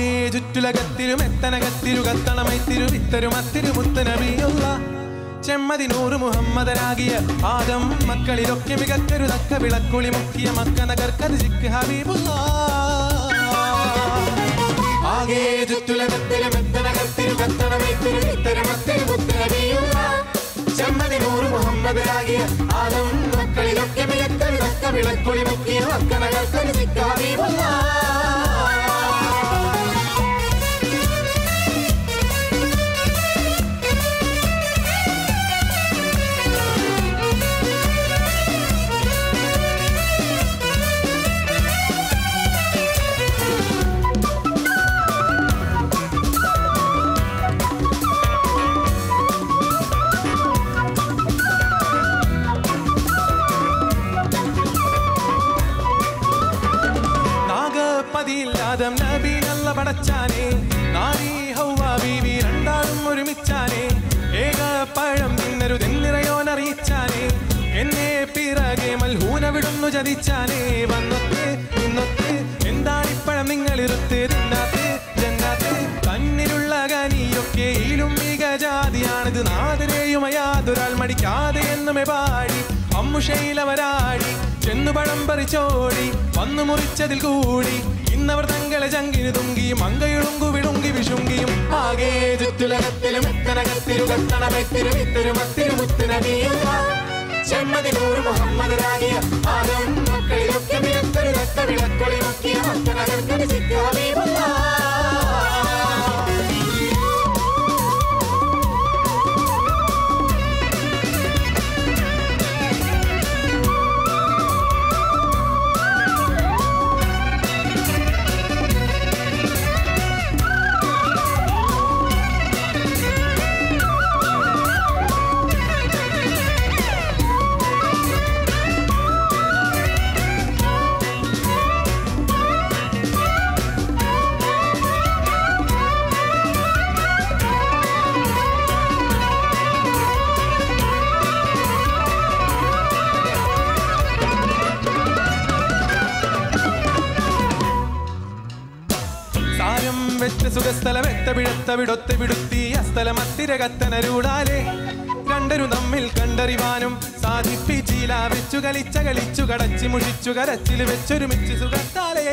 ആകെ ചുറ്റുലകത്തിലും എത്തനകത്തിരു കത്തണമൈത്തിരു വിത്തരു മത്തിരു മുത്തനബിയുള്ള ചെമ്മതി നൂറ് മുഹമ്മദരാകിയ ആദം മക്കളിലൊക്കെ മികക്കൊരു തക്ക വിളക്കുളി മുക്കിയ മക്ക നഗർക്കത് ചിക്ക് ഹബീബുള്ള ആകെ ചുറ്റുലകത്തിലും എത്തനകത്തിരു കത്തണമൈത്തിരു വിത്തരു മത്തിരു മുത്തനബിയുള്ള ചെമ്മതി നൂറ് മുഹമ്മദരാകിയ ആദം മക്കളിലൊക്കെ മികക്കൊരു തക്ക വിളക്കുളി മുക്കിയ മക്ക നഗർക്കത് ചിക്ക് ഹബീബുള്ള നാഗപ്പതിയില്ലാതം നബി നല്ല പടച്ചാനെ നാരി ഹൗവ ബീവി രണ്ടാളും ഒരുമിച്ചാനെ ഏക പഴം തിന്നരുതെന്നിറയോനറിയിച്ചാനെ എന്നെ പിറകെ മൽഹൂന വിടുന്നു ചതിച്ചാനെ വന്നത്തെ ഇന്നത്തെ എന്താണിപ്പഴം നിങ്ങൾ ഇരുത്ത് തിന്നാത്തെ ജന്നാത്തെ തന്നിലുള്ള കനിയൊക്കെ ഈലും മികജാതിയാണിത് നാദരെയും അയാതൊരാൾ മടിക്കാതെ എന്നുമേ പാടി അമ്മുഷയിലവരാടി ചെന്നു പഴം പറിച്ചോടി വന്നു മുറിച്ചതിൽ കൂടി ഇന്നവർ തങ്ങളെ ചങ്കിന് തുങ്കിയും അങ്കയുളുങ്കു വിളുങ്കി വിഷുങ്കിയും ആകെ ചുറ്റുലകത്തിലും എത്തനകത്തിരു കത്തണമെത്തിരു വിത്തരു മത്തിരു മുത്തുനബിയുള്ള ചെമ്മതി നൂറ് മുഹമ്മദരാകിയ ആദം മക്കളിലൊക്കെ മികത്തൊരു തക്ക വിളക്കൊളി മുക്കിയ മക്കനകർക്കന് ചിക്ക് ഹബീബുള്ള സാരം വെച്ച സുഖസ്ഥലം എത്ത പിഴത്ത വിടൊത്ത വിടുത്തി അസ്ഥലം അത്തിര കത്തനരൂടാലെ രണ്ടരു തമ്മിൽ കണ്ടറിവാനും സാധിപ്പിച്ചില വെച്ചു കളിച്ച കളിച്ചു കടച്ചു മുഷിച്ചു കരച്ചിൽ വെച്ചൊരുമിച്ച് സുഖത്താലേ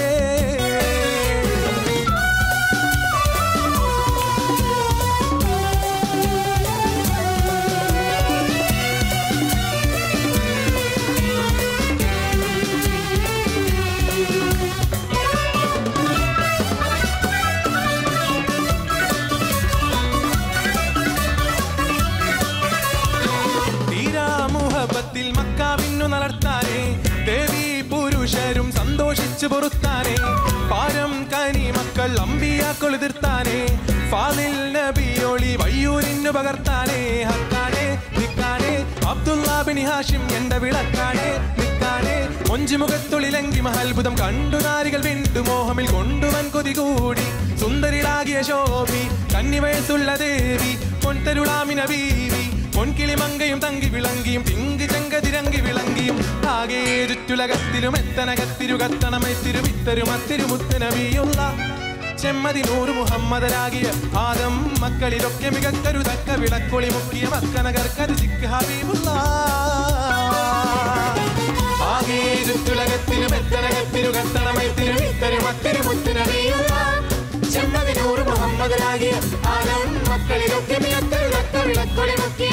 തീരാമുഹബത്തിൽ മക്കാവിന്നു നടത്താനേ ദേവി പുരുഷരും സന്തോഷിച്ചു പൊറുത്താനേ പാരം കനി മക്കൾ അമ്പിയാക്കൊളുതിർത്താനേ ഫാദിൽ നബിയോളി വയ്യൂരിന്നു പകർത്താനേ ഹക്കാനേ നിക്കാനേ അബ്ദുല്ലാബിനി ഹാഷിം എന്റെ വിളക്കാനേ നിക്കാനേ മൊഞ്ചുമുഖത്തൊളിലെങ്കി മഹത്ഭുതം കണ്ടു നാരികൾ വിണ്ടു മോഹമിൽ കൊണ്ടുവൻ കൊതി കൂടി സുന്ദരിളാകിയ ശോഭി കന്നിവയസ്സുള്ള ദേവി പൊൻതരുളാമിന ബീവി പൊൻകിളി മങ്കയും തങ്കി വിളങ്കിയും തിങ്കി ചെങ്കതിരങ്കി വിളങ്കിയും ആകെ ചുറ്റുലകത്തിലും എത്തനകത്തിരു കത്തണമെത്തിരു വിത്തരു മത്തിരു മുത്തനവിയുള്ള ചെമ്മതി നൂറ് മുഹമ്മദരാകിയ ആദം മക്കളിലൊക്കെ മികക്കരു തക്ക വിളക്കൊളി മുക്കിയ മക്കനകർക്കത് ചിക്ക് ഹബീബുള്ള ആകെ ചുറ്റുലകത്തിലും എത്തനകത്തിരു കത്തണമെത്തിരു വിത്തരു മത്തിരു മുത്തനവിയുള്ള ചെമ്മതി നൂറ് മുഹമ്മദരാകിയ ആദം മക്കളിലൊക്കെ മികക്കരു തക്ക വിളക്കൊളി മുക്കിയ